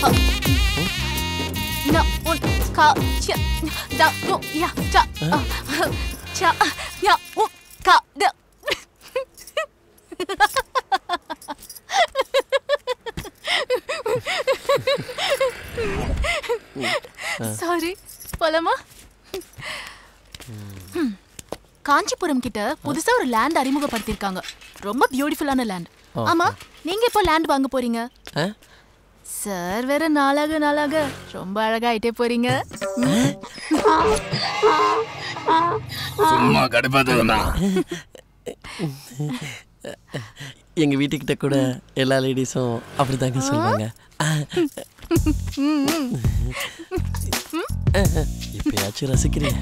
Na un ka cha da no ya cha cha ya un ka da sorry போலாமா ம். காஞ்சிபுரம் கிட்ட புதுசா ஒரு லேண்ட் அறிமுகப்படுத்திருக்காங்க ரொம்ப பியூட்டிஃபுல்லான லேண்ட் ஆமா நீங்க எப்போ லேண்ட் வாங்க போறீங்க ஆ? சார் வேற நாளாக நாளாக ரொம்ப அழகாயிட்டே போறீங்க சும்மா கடுப்பாதுண்ணா எங்க வீட்டுக்கிட்ட கூட எல்லா லேடிஸும் அப்படிதாங்க சொல்லுவாங்க இப்பயாச்சும் ரசிக்கிறேன்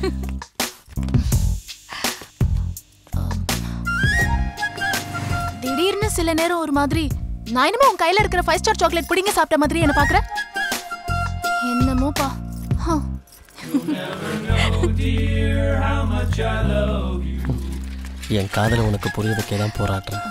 திடீர்னு சில நேரம் ஒரு மாதிரி நான் என்னமோ உன் கையில இருக்கிற ஃபைவ் ஸ்டார் சாக்லேட் புடிங்க சாப்பிட்ட மாதிரி என்ன பாக்குற என்னமோப்பா ஹம். என் காதலை உனக்கு புரிய வைக்க தான் போராடுறேன்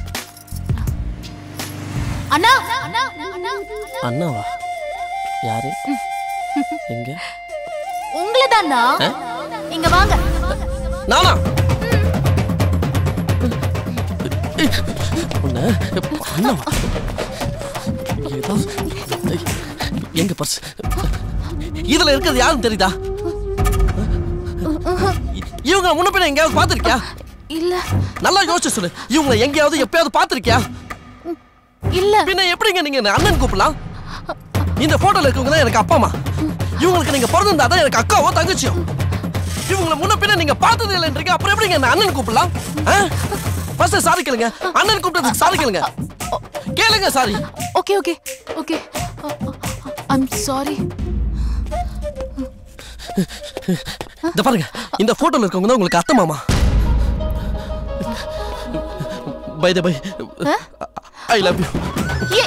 அண்ணா அண்ணா அண்ணா அண்ணாவா யாரு எங்க உங்களை தானா இங்க வாங்க நானா உன்னை அண்ணாவா ஏதோ எங்க பர்ஸ் இதுல இருக்கிறது யாருன்னு தெரியுதா இவங்க முன்ன பின்ன எங்கேயாவது பார்த்திருக்கியா இல்ல நல்லா யோசிச்சு சொல்லு இவங்களை எங்கேயாவது எப்பயாவது பார்த்திருக்கியா இல்ல பின்ன எப்படிங்க நீங்க என்னை அண்ணன் கூப்பிடலாம் இந்த போட்டோல இருக்கவங்க தான் எனக்கு அப்பா அம்மா இவங்களுக்கு நீங்க பிறந்திருந்தா தான் எனக்கு அக்காவோ தங்கச்சியோ இவங்களை முன்ன பின்ன நீங்க பார்த்தது இல்லைன்றீங்க அப்புறம் எப்படிங்க என்ன அண்ணன் கூப்பிடலாம் ஃபர்ஸ்ட் சாரி கேளுங்க அண்ணன் கூப்பிட்டதுக்கு சாரி கேளுங்க கேளுங்க sorry okay okay okay I'm sorry இந்த பாருங்க இந்த போட்டோல இருக்கவங்க தான் உங்களுக்கு அத்தை மாமா by the by I love you ஏ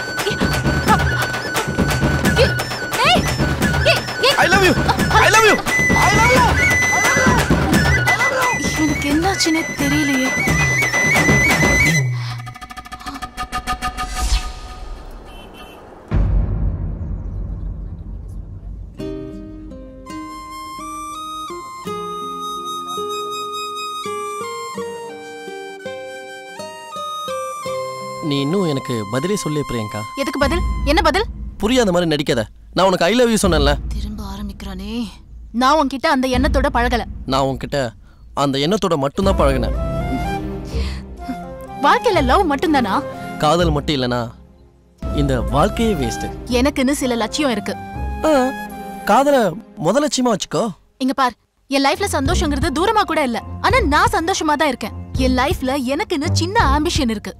ஏ ஏய் ஏய் ஏய் I love you I love you I love you எனக்கு என்னாச்சுன்னே தெரியலையே நீ இன்னும் எனக்கு பதிலே சொல்லி பிரியங்கா எதுக்கு பதில் என்ன பதில் புரியாத மாதிரி நடிக்காத நான் உனக்கு ஐ லவ் யூ சொன்னேன்ல திரும்ப ஆரம்பிக்கிறானே நான் உன்கிட்ட அந்த எண்ணத்தோட பழகல நான் உன்கிட்ட அந்த எண்ணத்தோட மட்டும்தான் பழகினேன் வாழ்க்கையில லவ் மட்டும்தானா காதல் மட்டும் இல்லனா இந்த வாழ்க்கையே வேஸ்ட் எனக்குன்னு சில லட்சியம் இருக்கு காதலை முத லட்சியமா வச்சுக்கோ இங்க பார் என் லைஃப்ல சந்தோஷங்கிறது தூரமா கூட இல்ல ஆனா நான் சந்தோஷமா தான் இருக்கேன் என் லைஃப்ல எனக்குன்னு சின்ன ஆம்பிஷன் இருக்கு